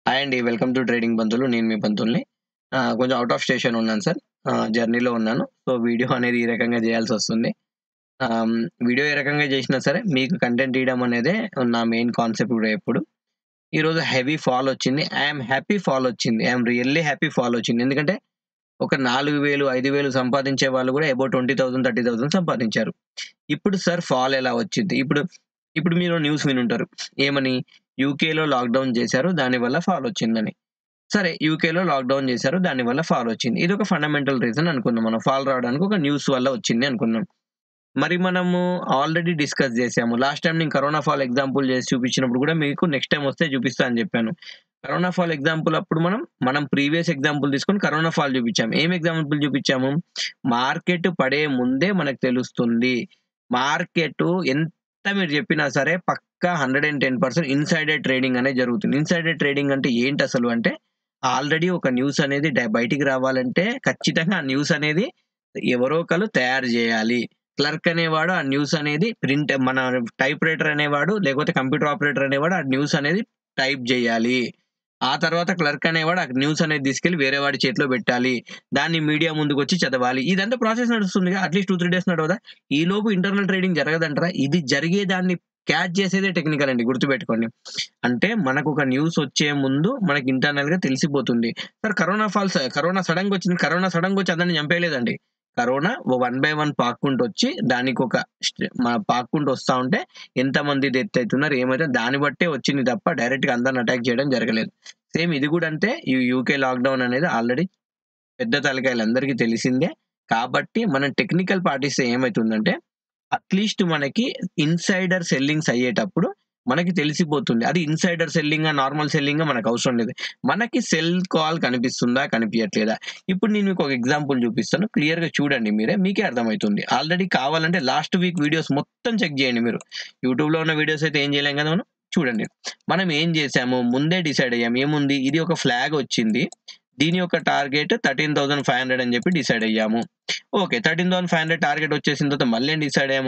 Hi అండి. Welcome to trading బంతులు. నేను మీ బంతుల్ని. ఆహ్, కొంచెం ఔట్ ఆఫ్ స్టేషన్ ఉన్నాను సార్. ఆహ్, జర్నీలో ఉన్నాను. సో, వీడియో అనేది ఈ రకంగా చేయాల్సొస్తుంది. ఆహ్, హ్మ్, వీడియో ఏ రకంగా చేసినా సరే మీకు కంటెంట్ ఇయడం అనేదే నా మెయిన్ కాన్సెప్ట్ కూడా ఎప్పుడు. ఈరోజు హెవీ ఫాల్ వచ్చింది. ఐ యామ్ హ్యాపీ ఫాల్ వచ్చింది. I am really happy fall వచ్చింది. ఎందుకంటే ఒక 4000, 5000 సంపాదించే వాళ్ళు కూడా అబౌట్ 20,000, 30,000 సంపాదించారు. ఇప్పుడు సార్ ఫాల్ ఎలా వచ్చిద్ది? ఇప్పుడు ఇప్పుడు మీరు న్యూస్ వినుంటారు. ఏమని? యూకేలో లాక్‌డౌన్ చేశారు. దానివల్ల ఫాల్ వచ్చిందని. సరే యూకేలో లాక్‌డౌన్ చేశారు. దానివల్ల ఫాల్ వచ్చింది. ఇదొక ఫండమెంటల్ రీజన్ అనుకుందాం మనం. ఫాల్ రావడానికి ఒక న్యూస్ వల్ల వచ్చింది అనుకుందాం. మరి మనము ఆల్రెడీ డిస్కస్ చేసాము. లాస్ట్ టైమ్ నేను కరోనా ఫాల్ ఎగ్జాంపుల్ చేసి చూపించినప్పుడు కూడా మీకు నెక్స్ట్ టైమ్ వస్తే చూపిస్తా అని చెప్పాను. కరోనా ఫాల్ ఎగ్జాంపుల్ అప్పుడు మనం, మనం ప్రీవియస్ ఎగ్జాంపుల్ తీసుకొని కరోనా ఫాల్ చూపించాము. ఏం ఎగ్జాంపుల్ చూపించాము? మార్కెట్ పడే ముందే మనకు తెలుస్తుంది. మార్కెట్ ఎంత మీరు చెప్పినా సరే పక్కా 110% ఇన్‌సైడర్ ట్రేడింగ్ అనేది జరుగుతుంది. ఇన్‌సైడర్ ట్రేడింగ్ అంటే ఏంటసలు అంటే ఆల్రెడీ ఒక న్యూస్ అనేది డ బయటికి రావాలంటే ఖచ్చితంగా ఆ న్యూస్ అనేది ఎవరో ఒకళ్ళు తయారు చేయాలి. క్లర్క్ అనేవాడు ఆ న్యూస్ అనేది ప్రింట్ మన టైప్ రైటర్ అనేవాడు లేకపోతే కంప్యూటర్ ఆపరేటర్ అనేవాడు ఆ న్యూస్ అనేది టైప్ చేయాలి. ఆ తర్వాత క్లర్క్ అనేవాడు ఆ న్యూస్ అనేది తీసుకెళ్ళి వేరే వాడి చేతిలో పెట్టాలి. దాన్ని మీడియా ముందుకొచ్చి చదవాలి. ఇదంతా ప్రాసెస్ నడుస్తుందిగా. అట్‌లీస్ట్ 2, 3 డేస్ నడవదా? ఈలోపు ఇంటర్నల్ ట్రేడింగ్ జరగదంటారా? ఇది జరిగేదాన్ని క్యాచ్ చేసేదే టెక్నికల్ అండి గుర్తుపెట్టుకోండి. అంటే మనకొక న్యూస్ వచ్చే ముందు మనకి ఇంటర్నల్‌గా తెలిసిపోతుంది. సార్ కరోనా ఫాల్స్ కరోనా సడెన్‌గా వచ్చింది. కరోనా సడెన్‌గా వచ్చి అందరిని చంపేయలేదండి. కరోనా వన్ బై వన్ పాక్కుంటూ వచ్చి దానికొక స్ట్ మ పాక్కుంటూ వస్తా ఉంటే ఎంతమంది డెత్ అయితున్నారు, ఏమైతే దాన్ని బట్టే వచ్చింది తప్ప డైరెక్ట్‌గా అందరిని అటాక్ చేయడం జరగలేదు. సేమ్ ఇది కూడా అంతే. ఈ యూకే లాక్‌డౌన్ అనేది ఆల్రెడీ పెద్ద తలకాయలందరికీ తెలిసిందే. కాబట్టి మనం టెక్నికల్ పాటిస్తే ఏమైతుందంటే అట్‌లీస్ట్ మనకి ఇన్‌సైడర్ సెల్లింగ్స్ అయ్యేటప్పుడు మనకి తెలిసిపోతుంది. అది ఇన్‌సైడర్ సెల్లింగా, నార్మల్ సెల్లింగా మనకు అవసరం లేదు. మనకి సెల్ కాల్ కనిపిస్తుందా? కనిపియట్లేదా? ఇప్పుడు నేను మీకు ఒక ఎగ్జాంపుల్ చూపిస్తాను. క్లియర్‌గా చూడండి మీరే. మీకే అర్థమైతుంది. ఆల్రెడీ కావాలంటే లాస్ట్ వీక్ వీడియోస్ మొత్తం చెక్ చేయండి మీరు. యూట్యూబ్‌లో ఉన్న వీడియోస్ అయితే ఏం చేయలేం కదా మనం. చూడండి. మనం ఏం చేసాము? ముందే డిసైడ్ అయ్యాము. ఏముంది? ఇది ఒక ఫ్లాగ్ వచ్చింది. దీని యొక్క టార్గెట్ 13,500 అని చెప్పి డిసైడ్ అయ్యాము. ఓకే. 13,500 టార్గెట్ వచ్చేసిన తర్వాత మళ్ళీ ఏం డిసైడ్ అయ్యాము?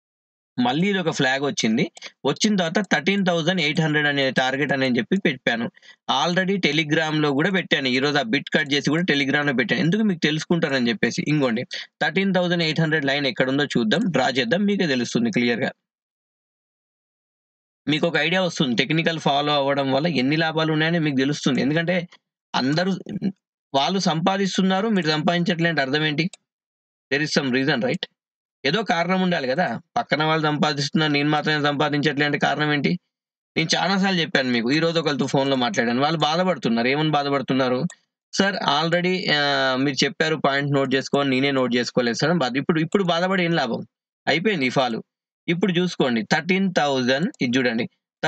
మళ్ళీ ఇదొక ఫ్లాగ్ వచ్చింది. వచ్చిన తర్వాత 13,800 అనే టార్గెట్ అని చెప్పి పెట్టాను. ఆల్రెడీ టెలిగ్రామ్‌లో కూడా పెట్టాను. ఈరోజు ఆ బిట్ కట్ చేసి కూడా టెలిగ్రామ్‌లో పెట్టాను. ఎందుకు మీకు తెలుసుకుంటారని చెప్పేసి. ఇంగోండి 13,800 లైన్ ఎక్కడుందో చూద్దాం. డ్రా చేద్దాం. మీకే తెలుస్తుంది క్లియర్‌గా. మీకొక ఐడియా వస్తుంది. టెక్నికల్ ఫాలో అవ్వడం వల్ల ఎన్ని లాభాలు ఉన్నాయని మీకు తెలుస్తుంది. ఎందుకంటే అందరూ వాళ్ళు సంపాదిస్తున్నారు. మీరు సంపాదించట్లే అంటే అర్థం ఏంటి? There is some reason right? ఏదో కారణం ఉండాలి కదా! పక్కన వాళ్ళు సంపాదిస్తున్నారు. నేను మాత్రమే సంపాదించట్లే అంటే కారణం ఏంటి? నేను చానా సార్లు చెప్పాను మీకు. ఈరోజు ఒకళ్ళతో ఫోన్‌లో మాట్లాడాను. వాళ్ళు బాధపడుతున్నారు. ఏమని బాధపడుతున్నారు? సార్ ఆల్రెడీ ఆహ్, మీరు చెప్పారు పాయింట్ నోట్ చేసుకో అని నేనే నోట్ చేసుకోలేదు సార్. బాధ ఇప్పుడు ఇప్పుడు బాధపడి ఏం లాభం? అయిపోయింది ఈ ఫాలు. ఇప్పుడు చూసుకోండి 13,000 ఇది చూడండి.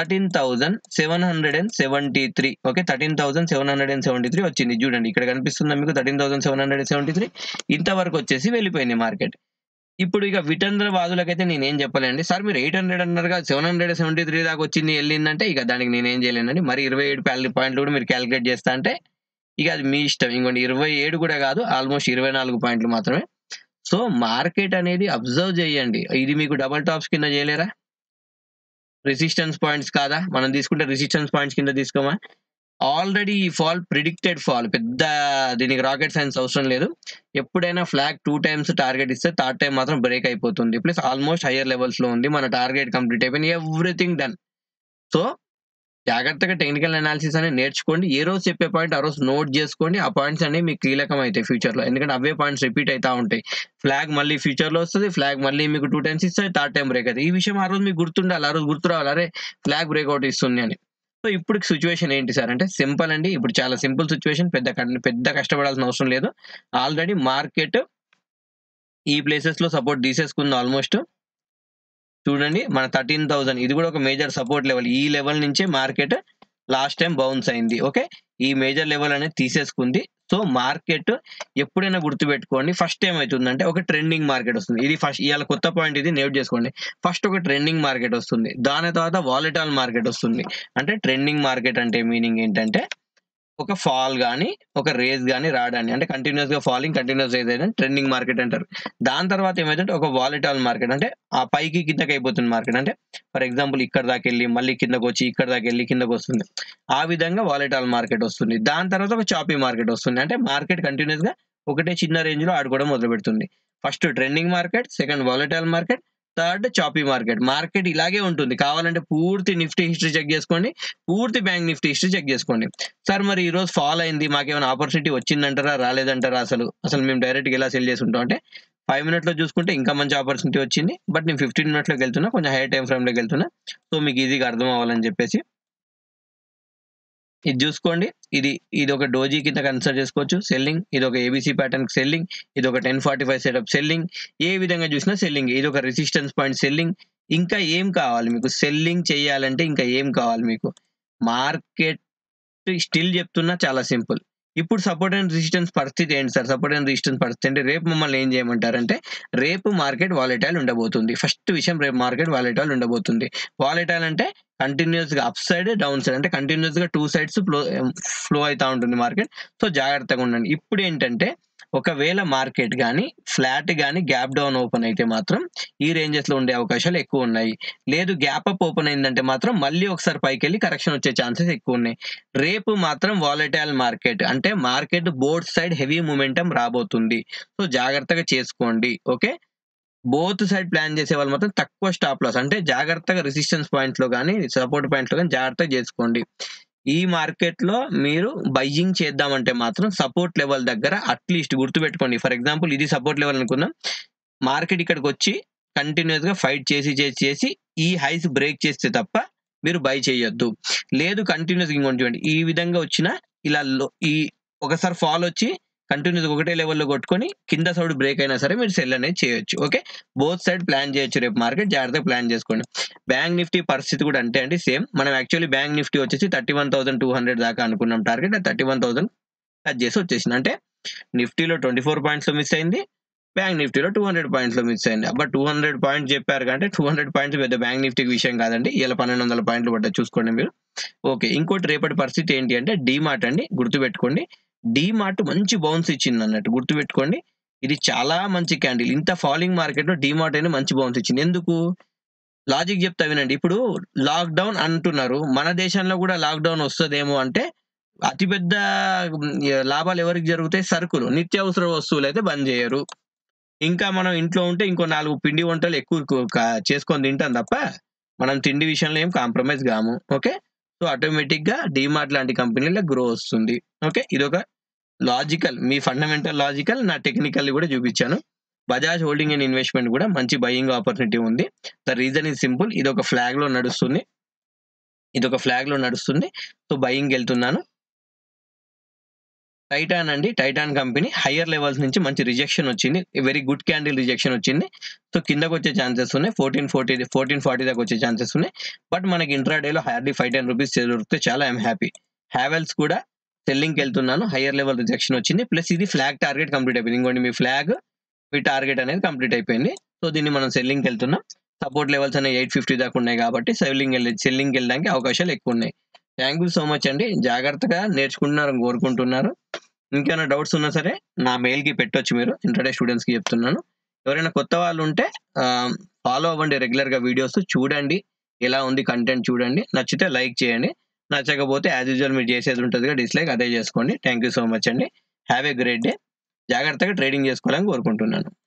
13,773 ఓకే. 13,773 వచ్చింది. ఇది చూడండి. ఇక్కడ కనిపిస్తుందా మీకు 13,773 ఇంతవరకు వచ్చేసి వెళ్ళిపోయింది మార్కెట్. ఇప్పుడు ఇక వితండ్రవాదులకైతే నేనేం చెప్పలేనండి. సార్ మీరు 800 అన్నారుగా 773 దాకా వచ్చింది ఎళ్ళిందంటే ఇక దానికి నేనేం చేయలేనండి. మరి 27 పాల్ పాయింట్లు కూడా మీరు కాలిక్యులేట్ చేస్తా అంటే ఇక అది మీ ఇష్టం. ఇంగోండి 27 కూడా కాదు. ఆల్‌మోస్ట్ 24 పాయింట్లు మాత్రమే. సో, మార్కెట్ అనేది అబ్జర్వ్ చేయండి. ఇది మీకు డబుల్ టాప్స్ కింద చేయలేరా? రెసిస్టెన్స్ పాయింట్స్ కాదా? మనం తీసుకుంటే రెసిస్టెన్స్ పాయింట్స్ కింద తీసుకోమా? ఆల్రెడీ ఈ ఫాల్ ప్రిడిక్టెడ్ ఫాల్. పెద్ద దీనికి రాకెట్ సైన్స్ అవసరం లేదు. ఎప్పుడైనా ఫ్లాగ్ 2 టైమ్స్ టార్గెట్ ఇస్తే థర్డ్ టైమ్ మాత్రం బ్రేక్ అయిపోతుంది. ప్లస్ ఆల్‌మోస్ట్ హైయర్ లెవెల్స్‌లో ఉంది. మన టార్గెట్ కంప్లీట్ అయిపోయింది. Everything done. సో, జాగ్రత్తగా టెక్నికల్ అనాలిసిస్ అనేది నేర్చుకోండి. ఏ రోజు చెప్పే పాయింట్ ఆ రోజు నోట్ చేసుకోండి. ఆ పాయింట్స్ అనేవి మీకు కీలకం అయితాయి ఫ్యూచర్‌లో. ఎందుకంటే అవే పాయింట్స్ రిపీట్ అయితా ఉంటాయి. ఫ్లాగ్ మళ్ళీ ఫ్యూచర్‌లో వస్తది. ఫ్లాగ్ మళ్ళీ మీకు 2 టైమ్స్ ఇస్తది. థర్డ్ టైమ్ బ్రేక్ అయితది. ఈ విషయం ఆ రోజు మీకు గుర్తుండాలి. ఆ రోజు గుర్తు రావాలి. అరే! ఫ్లాగ్ బ్రేక్‌ఔట్ ఇస్తుంది అని. సో, ఇప్పుడు సిట్యుయేషన్ ఏంటి సార్ అంటే సింపుల్ అండి. ఇప్పుడు చాలా సింపుల్ సిట్యుయేషన్. పెద్ద కన్ పెద్ద కష్టపడాల్సిన అవసరం లేదు. ఆల్రెడీ మార్కెట్ ఈ ప్లేసెస్‌లో సపోర్ట్ తీసేసుకుంది ఆల్‌మోస్ట్. చూడండి మన 13,000 ఇది కూడా ఒక మేజర్ సపోర్ట్ లెవెల్. ఈ లెవెల్ నుంచే మార్కెట్ లాస్ట్ టైమ్ బౌన్స్ అయింది. ఓకే. ఈ మేజర్ లెవెల్ అనేది తీసేసుకుంది. సో, మార్కెట్ ఎప్పుడైనా గుర్తుపెట్టుకోండి. ఫస్ట్ ఏమైతుందంటే ఒక ట్రెండింగ్ మార్కెట్ వస్తుంది. ఇది ఫస్ట్ ఇయాల కొత్త పాయింట్ ఇది నోట్ చేసుకోండి. ఫస్ట్ ఒక ట్రెండింగ్ మార్కెట్ వస్తుంది. దాని తర్వాత వాలటైల్ మార్కెట్ వస్తుంది. అంటే ట్రెండింగ్ మార్కెట్ అంటే మీనింగ్ ఏంటంటే ఒక ఫాల్ గాని, ఒక రేజ్ గాని రాడాన్ని అంటే కంటిన్యూయస్‌గా ఫాలింగ్, కంటిన్యూయస్ రేజ్ అయిన ట్రెండింగ్ మార్కెట్ అంటారు. దాని తర్వాత ఏమైందంటే ఒక వాలటైల్ మార్కెట్ అంటే ఆ పైకి కిందకి అయిపోతుంది మార్కెట్. అంటే ఫర్ ఎగ్జాంపుల్ ఇక్కడి దాకెళ్ళి మళ్ళీ కిందకొచ్చి ఇక్కడి దాకెళ్ళి కిందకొస్తుంది. ఆ విధంగా వాలటైల్ మార్కెట్ వస్తుంది. దాని తర్వాత ఒక చాపీ మార్కెట్ వస్తుంది. అంటే మార్కెట్ కంటిన్యూయస్‌గా ఒకటే చిన్న రేంజ్‌లో ఆడుకోవడం మొదలుపెడుతుంది. First trending market, second volatile market, third choppy market. Market ఇలాగే ఉంటుంది. కావాలంటే పూర్తి నిఫ్టీ హిస్టరీ చెక్ చేసుకోండి. పూర్తి బ్యాంక్ నిఫ్టీ హిస్టరీ చెక్ చేసుకోండి. సార్ మరి ఈరోజు ఫాల్ అయింది. మాకేమైనా ఆపర్చునిటీ వచ్చిందంటారా? రాలేదంటారా అసలు? అసలు మేము డైరెక్ట్‌గా ఎలా సెల్ చేసుంటాం అంటే 5 మినిట్స్‌లో చూసుకుంటే ఇంకా మంచి ఆపర్చునిటీ వచ్చింది. బట్ నేను 15 మినిట్స్‌లోకి వెళ్తున్నా. కొంచెం హై టైమ్ ఫ్రేమ్‌లోకి వెళ్తున్నా. సో మీకు ఈజీగా అర్థం అవ్వాలని చెప్పేసి. ఇది చూసుకోండి. ఇది ఇదొక డోజీ కింద కన్సిడర్ చేసుకోవచ్చు. సెల్లింగ్. ఇదొక ఏబీసీ ప్యాటర్న్‌కి సెల్లింగ్. ఇదొక 1045 సెటప్ సెల్లింగ్. ఏ విధంగా చూసినా సెల్లింగ్. ఇదొక రెసిస్టెన్స్ పాయింట్ సెల్లింగ్. ఇంకా ఏం కావాలి మీకు? సెల్లింగ్ చేయాలంటే ఇంకా ఏం కావాలి మీకు? మార్కెట్ స్టిల్ చెప్తున్నా చాలా సింపుల్. ఇప్పుడు సపోర్ట్ అండ్ రెసిస్టెన్స్ పరిస్థితి ఏంటి సార్? సపోర్ట్ అండ్ రెసిస్టెన్స్ పరిస్థితి అంటే రేపు మమ్మల్ని ఏం చేయమంటారంటే రేపు మార్కెట్ వాలటైల్ ఉండబోతుంది. ఫస్ట్ విషయం రేపు మార్కెట్ వాలటైల్ ఉండబోతుంది. వాలటైల్ అంటే కంటిన్యూయస్‌గా అప్ సైడ్, డౌన్ సైడ్ అంటే కంటిన్యూయస్‌గా 2 సైడ్స్ ఫ్లో ఫ్లో అయితా ఉంటుంది మార్కెట్. సో జాగ్రత్తగా ఉండండి. ఇప్పుడేంటంటే ఒకవేళ మార్కెట్ గాని ఫ్లాట్ గాని గ్యాప్ డౌన్ ఓపెన్ అయితే మాత్రం ఈ రేంజెస్‌లో ఉండే అవకాశాలు ఎక్కువున్నాయి. లేదు గ్యాప్ అప్ ఓపెన్ అయిందంటే మాత్రం మళ్ళీ ఒకసారి పైకెళ్ళి కరెక్షన్ వచ్చే ఛాన్సెస్ ఎక్కువున్నాయి. రేపు మాత్రం వాలటైల్ మార్కెట్ అంటే market both side heavy momentum రాబోతుంది. సో జాగ్రత్తగా చేసుకోండి. ఓకే. బోత్ సైడ్ ప్లాన్ చేసేవాళ్ళు మాత్రం తక్కువ స్టాప్ లాస్ అంటే జాగ్రత్తగా రెసిస్టెన్స్ పాయింట్స్‌లో గాని, సపోర్ట్ పాయింట్స్‌లో గాని జాగ్రత్తగా చేసుకోండి. ఈ మార్కెట్‌లో మీరు బైయింగ్ చేద్దామంటే మాత్రం సపోర్ట్ లెవెల్ దగ్గర అట్‌లీస్ట్ గుర్తుపెట్టుకోండి. ఫర్ ఎగ్జాంపుల్ ఇది సపోర్ట్ లెవెల్ అనుకుందాం. మార్కెట్ ఇక్కడికొచ్చి కంటిన్యూయస్‌గా ఫైట్ చేసి, చేసి, చేసి ఈ హైస్ బ్రేక్ చేస్తే తప్ప మీరు బై చేయొద్దు. లేదు కంటిన్యూయస్‌గా ఇంకోటి చూడండి. ఈ విధంగా వచ్చిన ఇలా లో ఈ ఒకసారి ఫాల్ వచ్చి కంటిన్యూయస్‌గా ఒకటే లెవెల్‌లో కొట్టుకొని కింద సైడ్ బ్రేక్ అయినా సరే మీరు సెల్ అనేది చేయొచ్చు. ఓకే. బోత్ సైడ్ ప్లాన్ చేయొచ్చు రేపు మార్కెట్ జాగ్రత్తగా ప్లాన్ చేసుకోండి. బ్యాంక్ నిఫ్టీ పరిస్థితి కూడా అంతే అండి సేమ్. మనం యాక్చువల్లీ బ్యాంక్ నిఫ్టీ వచ్చేసి 31,200 దాకా అనుకున్నాం టార్గెట్. అది 31,000 టచ్ చేసి వచ్చేసింది. అంటే నిఫ్టీలో 24 పాయింట్స్‌లో మిస్ అయింది. బ్యాంక్ నిఫ్టీలో 200 పాయింట్స్‌లో మిస్ అయింది. అబ్బా! 200 పాయింట్స్ చెప్పారు కంటే 200 పాయింట్స్ పెద్ద బ్యాంక్ నిఫ్టీకి విషయం కాదండి. ఇయాల 1200 పాయింట్లు పడ్డాయి చూసుకోండి మీరు. ఓకే. ఇంకోటి రేపటి పరిస్థితి ఏంటి అంటే డీమార్ట్ అండి. గుర్తుపెట్టుకోండి. డీమార్ట్ మంచి బౌన్స్ ఇచ్చిందన్నట్టు గుర్తుపెట్టుకోండి. ఇది చాలా మంచి క్యాండిల్. ఇంత ఫాలింగ్ మార్కెట్‌లో డీమార్ట్ అయినా మంచి బౌన్స్ ఇచ్చింది. ఎందుకు? లాజిక్ చెప్తా వినండి. ఇప్పుడు లాక్‌డౌన్ అంటున్నారు. మన దేశంలో కూడా లాక్‌డౌన్ వస్తదేమో అంటే అతిపెద్ద హ్మ్, లాభాలు ఎవరికి జరుగుతాయి? సరుకులు. నిత్యావసర వస్తువులైతే బంద్ చేయరు. ఇంకా మనం ఇంట్లో ఉంటే ఇంకో 4 పిండి వంటలు ఎక్కువ కు క చేసుకొని తింటాం తప్ప మనం తిండి విషయంలో ఏం కాంప్రమైజ్ గాము. ఓకే. సో ఆటోమేటిక్‌గా డీమార్ట్ లాంటి కంపెనీలో గ్రో వస్తుంది. ఓకే. ఇదొక లాజికల్ మీ ఫండమెంటల్ లాజికల్ నా టెక్నికల్‌ని కూడా చూపించాను. బజాజ్ హోల్డింగ్ అండ్ ఇన్వెస్ట్‌మెంట్ కూడా మంచి బయింగ్ ఆపర్చునిటీ ఉంది. The reason is simple. ఇదొక ఫ్లాగ్‌లో నడుస్తుంది. ఇదొక ఫ్లాగ్‌లో నడుస్తుంది. సో బయింగ్‌కి వెళ్తున్నాను. టైటాన్ అండి. టైటాన్ కంపెనీ హైయర్ లెవెల్స్ నుంచి మంచి రిజెక్షన్ వచ్చింది. వెరీ గుడ్ క్యాండిల్ రిజెక్షన్ వచ్చింది. సో కిందకొచ్చే ఛాన్సెస్ ఉన్నాయి. 1440 1440 దాకా వచ్చే ఛాన్సెస్ ఉన్నాయి. బట్ మనకి ఇంట్రాడేలో హార్డ్లీ 5, 10 రూపీస్ దొరికితే చాలా ఐయామ్ హ్యాపీ. హావెల్స్ కూడా సెల్లింగ్‌కి వెళ్తున్నాను. హైయర్ లెవెల్ రిజెక్షన్ వచ్చింది. ప్లస్ ఇది ఫ్లాగ్ టార్గెట్ కంప్లీట్ అయిపోయింది. ఇంకోండి మీ ఫ్లాగ్ మీ టార్గెట్ అనేది కంప్లీట్ అయిపోయింది. సో దీన్ని మనం సెల్లింగ్‌కి వెళ్తున్నాం. సపోర్ట్ లెవెల్స్ అనేవి 850 దాకా ఉన్నాయి కాబట్టి సెల్లింగ్ ఎళ్ళి సెల్లింగ్‌కి వెళ్ళడానికి అవకాశాలు ఎక్కువ ఉన్నాయి. థాంక్ యూ సో మచ్ అండి. జాగ్రత్తగా నేర్చుకుంటున్నారని కోరుకుంటున్నారు. ఇంకేమైనా డౌట్స్ ఉన్నా సరే నా మెయిల్‌కి పెట్టొచ్చు మీరు. ఇంట్రాడే స్టూడెంట్స్‌కి చెప్తున్నాను. ఎవరైనా కొత్త వాళ్ళు ఉంటే ఆహ్, ఫాలో అవ్వండి రెగ్యులర్‌గా వీడియోస్ చూడండి. ఎలా ఉంది కంటెంట్ చూడండి. నచ్చితే లైక్ చేయండి. నచ్చకపోతే యాస్ యూజువల్ మీరు చేసేది ఉంటదిగా డిస్‌లైక్ అదే చేసుకోండి. థాంక్ యూ సో మచ్ అండి. Have a great day. జాగ్రత్తగా ట్రేడింగ్ చేసుకోవాలని కోరుకుంటున్నాను.